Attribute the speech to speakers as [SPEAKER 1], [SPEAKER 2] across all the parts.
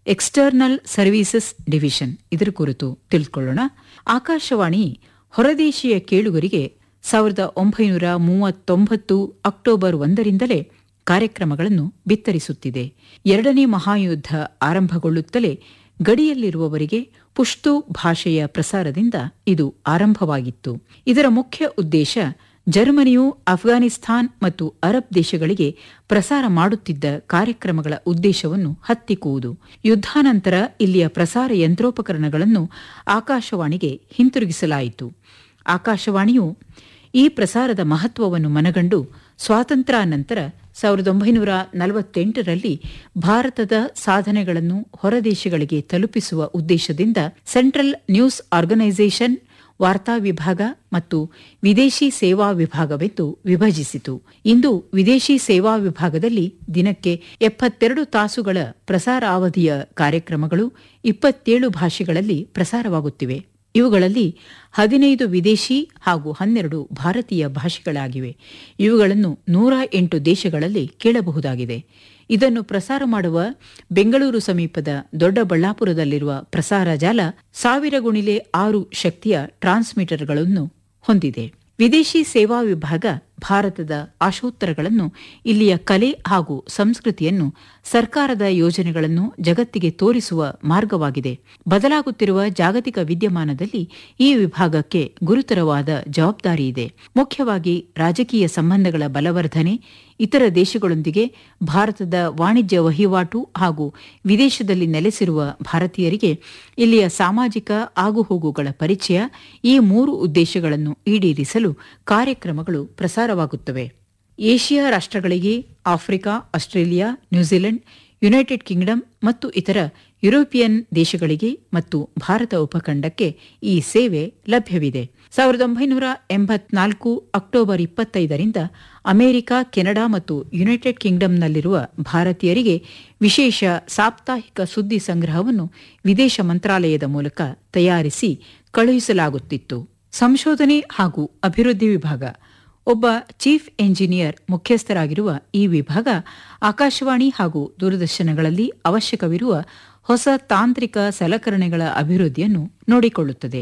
[SPEAKER 1] external services division ಇದರ ಕುರಿತು ತಿಳಿದುಕೊಳ್ಳೋಣ ಆಕಾಶವಾಣಿ ಹೊರದೇಶೀಯ ಕೇಳುಗರಿಗೆ ಸಾವಿರದ ಒಂಬೈನೂರ ಮೂವತ್ತೊಂಬತ್ತು ಅಕ್ಟೋಬರ್ ಒಂದರಿಂದಲೇ ಕಾರ್ಯಕ್ರಮಗಳನ್ನು ಬಿತ್ತರಿಸುತ್ತಿದೆ ಎರಡನೇ ಮಹಾಯುದ್ಧ ಆರಂಭಗೊಳ್ಳುತ್ತಲೇ ಗಡಿಯಲ್ಲಿರುವವರಿಗೆ ಪುಶ್ತು ಭಾಷೆಯ ಪ್ರಸಾರದಿಂದ ಇದು ಆರಂಭವಾಗಿತ್ತು ಇದರ ಮುಖ್ಯ ಉದ್ದೇಶ ಜರ್ಮನಿಯು ಅಫ್ಘಾನಿಸ್ತಾನ್ ಮತ್ತು ಅರಬ್ ದೇಶಗಳಿಗೆ ಪ್ರಸಾರ ಮಾಡುತ್ತಿದ್ದ ಕಾರ್ಯಕ್ರಮಗಳ ಉದ್ದೇಶವನ್ನು ಹತ್ತಿಕ್ಕುವುದು ಯುದ್ಧಾನಂತರ ಇಲ್ಲಿಯ ಪ್ರಸಾರ ಯಂತ್ರೋಪಕರಣಗಳನ್ನು ಆಕಾಶವಾಣಿಗೆ ಹಿಂತಿರುಗಿಸಲಾಯಿತು ಆಕಾಶವಾಣಿಯು ಈ ಪ್ರಸಾರದ ಮಹತ್ವವನ್ನು ಮನಗಂಡು ಸ್ವಾತಂತ್ರ್ಯಾನಂತರ ಸಾವಿರದ ಒಂಬೈನೂರ ನಲವತ್ತೆಂಟರಲ್ಲಿ ಭಾರತದ ಸಾಧನೆಗಳನ್ನು ಹೊರದೇಶಗಳಿಗೆ ತಲುಪಿಸುವ ಉದ್ದೇಶದಿಂದ ಸೆಂಟ್ರಲ್ ನ್ಯೂಸ್ ಆರ್ಗನೈಸೇಷನ್ ವಾರ್ತಾ ವಿಭಾಗ ಮತ್ತು ವಿದೇಶಿ ಸೇವಾ ವಿಭಾಗವೆಂದು ವಿಭಜಿಸಿತು ಇಂದು ವಿದೇಶಿ ಸೇವಾ ವಿಭಾಗದಲ್ಲಿ ದಿನಕ್ಕೆ ಎಪ್ಪತ್ತೆರಡು ತಾಸುಗಳ ಪ್ರಸಾರಾವಧಿಯ ಕಾರ್ಯಕ್ರಮಗಳು ಇಪ್ಪತ್ತೇಳು ಭಾಷೆಗಳಲ್ಲಿ ಪ್ರಸಾರವಾಗುತ್ತಿವೆ ಇವುಗಳಲ್ಲಿ ಹದಿನೈದು ವಿದೇಶಿ ಹಾಗೂ ಹನ್ನೆರಡು ಭಾರತೀಯ ಭಾಷೆಗಳಾಗಿವೆ ಇವುಗಳನ್ನು ನೂರ ಎಂಟು ದೇಶಗಳಲ್ಲಿ ಕೇಳಬಹುದಾಗಿದೆ ಇದನ್ನು ಪ್ರಸಾರ ಮಾಡುವ ಬೆಂಗಳೂರು ಸಮೀಪದ ದೊಡ್ಡಬಳ್ಳಾಪುರದಲ್ಲಿರುವ ಪ್ರಸಾರ ಜಾಲ ಸಾವಿರ ಗುಣಿಲೆ ಆರು ಶಕ್ತಿಯ ಟ್ರಾನ್ಸ್ಮಿಟರ್ಗಳನ್ನು ಹೊಂದಿದೆ ವಿದೇಶಿ ಸೇವಾ ವಿಭಾಗ ಭಾರತದ ಆಶೋತ್ತರಗಳನ್ನು ಇಲ್ಲಿಯ ಕಲೆ ಹಾಗೂ ಸಂಸ್ಕೃತಿಯನ್ನು ಸರ್ಕಾರದ ಯೋಜನೆಗಳನ್ನು ಜಗತ್ತಿಗೆ ತೋರಿಸುವ ಮಾರ್ಗವಾಗಿದೆ ಬದಲಾಗುತ್ತಿರುವ ಜಾಗತಿಕ ವಿದ್ಯಮಾನದಲ್ಲಿ ಈ ವಿಭಾಗಕ್ಕೆ ಗುರುತರವಾದ ಜವಾಬ್ದಾರಿ ಇದೆ ಮುಖ್ಯವಾಗಿ ರಾಜಕೀಯ ಸಂಬಂಧಗಳ ಬಲವರ್ಧನೆ ಇತರ ದೇಶಗಳೊಂದಿಗೆ ಭಾರತದ ವಾಣಿಜ್ಯ ವಹಿವಾಟು ಹಾಗೂ ವಿದೇಶದಲ್ಲಿ ನೆಲೆಸಿರುವ ಭಾರತೀಯರಿಗೆ ಇಲ್ಲಿಯ ಸಾಮಾಜಿಕ ಆಗುಹೋಗುಗಳ ಪರಿಚಯ ಈ ಮೂರು ಉದ್ದೇಶಗಳನ್ನು ಈಡೇರಿಸಲು ಕಾರ್ಯಕ್ರಮಗಳು ಪ್ರಸಾರವಾಗುತ್ತವೆ ಏಷ್ಯಾ ರಾಷ್ಟ್ರಗಳಿಗೆ Africa Australia New Zealand United Kingdom ಮತ್ತು ಇತರ ಯುರೋಪಿಯನ್ ದೇಶಗಳಿಗೆ ಮತ್ತು ಭಾರತ ಉಪಖಂಡಕ್ಕೆ ಈ ಸೇವೆ ಲಭ್ಯವಿದೆ ಸಾವಿರದ ಒಂಬೈನೂರ ಎಂಬತ್ನಾಲ್ಕು ಅಕ್ಟೋಬರ್ ಇಪ್ಪತ್ತೈದರಿಂದ ಅಮೆರಿಕ ಕೆನಡಾ ಮತ್ತು ಯುನೈಟೆಡ್ ಕಿಂಗ್ಡಮ್ನಲ್ಲಿರುವ ಭಾರತೀಯರಿಗೆ ವಿಶೇಷ ಸಾಪ್ತಾಹಿಕ ಸುದ್ದಿ ಸಂಗ್ರಹವನ್ನು ವಿದೇಶ ಮಂತ್ರಾಲಯದ ಮೂಲಕ ತಯಾರಿಸಿ ಕಳುಹಿಸಲಾಗುತ್ತಿತ್ತು ಸಂಶೋಧನೆ ಹಾಗೂ ಅಭಿವೃದ್ಧಿ ವಿಭಾಗ ಒಬ್ಬ ಚೀಫ್ ಎಂಜಿನಿಯರ್ ಮುಖ್ಯಸ್ಥರಾಗಿರುವ ಈ ವಿಭಾಗ ಆಕಾಶವಾಣಿ ಹಾಗೂ ದೂರದರ್ಶನಗಳಲ್ಲಿ ಅವಶ್ಯಕವಿರುವ ಹೊಸ ತಾಂತ್ರಿಕ ಸಲಕರಣೆಗಳ ಅಭಿವೃದ್ಧಿಯನ್ನು ನೋಡಿಕೊಳ್ಳುತ್ತದೆ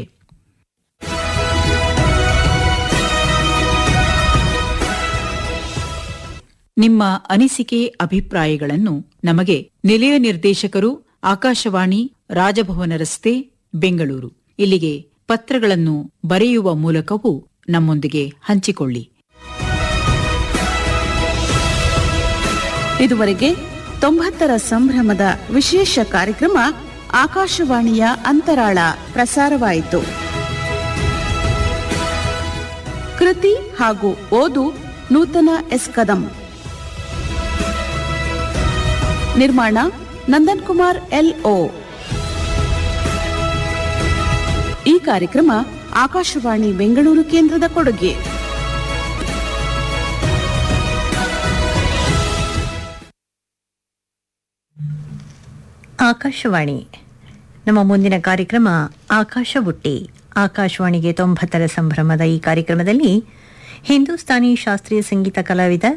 [SPEAKER 1] ನಿಮ್ಮ ಅನಿಸಿಕೆ ಅಭಿಪ್ರಾಯಗಳನ್ನು ನಮಗೆ ನಿಲಯ ನಿರ್ದೇಶಕರು ಆಕಾಶವಾಣಿ ರಾಜಭವನ ರಸ್ತೆ ಬೆಂಗಳೂರು ಇಲ್ಲಿಗೆ ಪತ್ರಗಳನ್ನು ಬರೆಯುವ ಮೂಲಕವೂ ನಮ್ಮೊಂದಿಗೆ ಹಂಚಿಕೊಳ್ಳಿ
[SPEAKER 2] ಇದುವರೆಗೆ ತೊಂಬತ್ತರ ಸಂಭ್ರಮದ ವಿಶೇಷ ಕಾರ್ಯಕ್ರಮ ಆಕಾಶವಾಣಿಯ ಅಂತರಾಳ ಪ್ರಸಾರವಾಯಿತು ಕೃತಿ ಹಾಗೂ ಓದು ನೂತನ ಎಸ್ ಕದಂ ನಿರ್ಮಾಣ ನಂದನ್ ಕುಮಾರ್ ಎಲ್ ಓ ಈ ಕಾರ್ಯಕ್ರಮ ಆಕಾಶವಾಣಿ ಬೆಂಗಳೂರು ಕೇಂದ್ರದ ಕೊಡುಗೆ
[SPEAKER 3] ಆಕಾಶವಾಣಿ ನಮ್ಮ ಮುಂದಿನ ಕಾರ್ಯಕ್ರಮ ಆಕಾಶ ಬುಟ್ಟಿ ಆಕಾಶವಾಣಿಗೆ ತೊಂಬತ್ತರ ಸಂಭ್ರಮದ ಈ ಕಾರ್ಯಕ್ರಮದಲ್ಲಿ ಹಿಂದೂಸ್ತಾನಿ ಶಾಸ್ತ್ರೀಯ ಸಂಗೀತ ಕಲಾವಿದ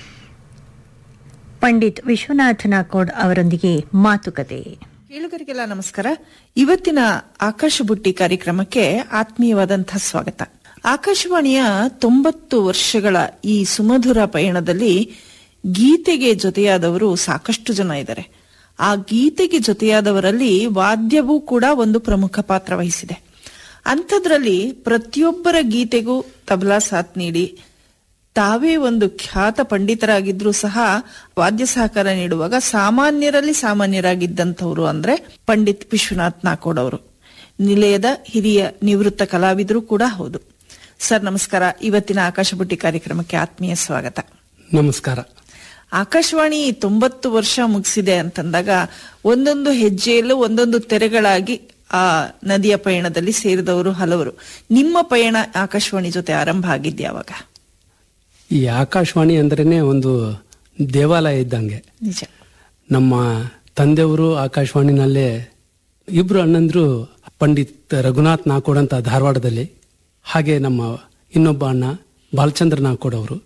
[SPEAKER 3] ಪಂಡಿತ್ ವಿಶ್ವನಾಥ್ ನಾಕೋಡ್ ಅವರೊಂದಿಗೆ ಮಾತುಕತೆ
[SPEAKER 4] ಕೇಳುಗರಿಗೆಲ್ಲ ನಮಸ್ಕಾರ ಇವತ್ತಿನ ಆಕಾಶ ಬುಟ್ಟಿ ಕಾರ್ಯಕ್ರಮಕ್ಕೆ ಆತ್ಮೀಯವಾದಂತಹ ಸ್ವಾಗತ ಆಕಾಶವಾಣಿಯ ತೊಂಬತ್ತು ವರ್ಷಗಳ ಈ ಸುಮಧುರ ಪಯಣದಲ್ಲಿ ಗೀತೆಗೆ ಜೊತೆಯಾದವರು ಸಾಕಷ್ಟು ಜನ ಇದ್ದಾರೆ ಆ ಗೀತೆಗೆ ಜೊತೆಯಾದವರಲ್ಲಿ ವಾದ್ಯವೂ ಕೂಡ ಒಂದು ಪ್ರಮುಖ ಪಾತ್ರ ವಹಿಸಿದೆ ಅಂಥದ್ರಲ್ಲಿ ಪ್ರತಿಯೊಬ್ಬರ ಗೀತೆಗೂ ತಬಲಾ ಸಾಥ್ ನೀಡಿ ತಾವೇ ಒಂದು ಖ್ಯಾತ ಪಂಡಿತರಾಗಿದ್ರು ಸಹ ವಾದ್ಯ ಸಹಕಾರ ನೀಡುವಾಗ ಸಾಮಾನ್ಯರಲ್ಲಿ ಸಾಮಾನ್ಯರಾಗಿದ್ದಂಥವ್ರು ಅಂದ್ರೆ ಪಂಡಿತ್ ವಿಶ್ವನಾಥ್ ನಾಕೋಡ್ ಅವರು ನಿಲಯದ ಹಿರಿಯ ನಿವೃತ್ತ ಕಲಾವಿದರು ಕೂಡ ಹೌದು ಸರ್ ನಮಸ್ಕಾರ ಇವತ್ತಿನ ಆಕಾಶಬುಟ್ಟಿ ಕಾರ್ಯಕ್ರಮಕ್ಕೆ ಆತ್ಮೀಯ ಸ್ವಾಗತ
[SPEAKER 5] ನಮಸ್ಕಾರ
[SPEAKER 4] ಆಕಾಶವಾಣಿ ತೊಂಬತ್ತು ವರ್ಷ ಮುಗಿಸಿದೆ ಅಂತಂದಾಗ ಒಂದೊಂದು ಹೆಜ್ಜೆಯಲ್ಲೂ ಒಂದೊಂದು ತೆರೆಗಳಾಗಿ ಆ ನದಿಯ ಪಯಣದಲ್ಲಿ ಸೇರಿದವರು ಹಲವರು ನಿಮ್ಮ ಪಯಣ ಆಕಾಶವಾಣಿ ಜೊತೆ ಆರಂಭ ಆಗಿದ್ಯಾವಾಗ
[SPEAKER 5] ಈ ಆಕಾಶವಾಣಿ ಅಂದ್ರೇನೆ ಒಂದು ದೇವಾಲಯ ಇದ್ದಂಗೆ
[SPEAKER 4] ನಿಜ
[SPEAKER 5] ನಮ್ಮ ತಂದೆಯವರು ಆಕಾಶವಾಣಿನಲ್ಲೇ ಇಬ್ರು ಅಣ್ಣಂದ್ರು ಪಂಡಿತ್ ರಘುನಾಥ್ ನಾಕೋಡ್ ಅಂತ ಧಾರವಾಡದಲ್ಲಿ ಹಾಗೆ ನಮ್ಮ ಇನ್ನೊಬ್ಬ ಅಣ್ಣ ಬಾಲಚಂದ್ರ ನಾಕೋಡ್ ಅವರು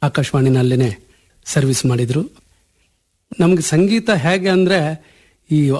[SPEAKER 5] ಆಕಾಶವಾಣಿನಲ್ಲೇನೆ ಸರ್ವಿಸ್ ಮಾಡಿದ್ರು ನಮ್ಗೆ ಸಂಗೀತ ಹೇಗೆ ಅಂದ್ರೆ ಈ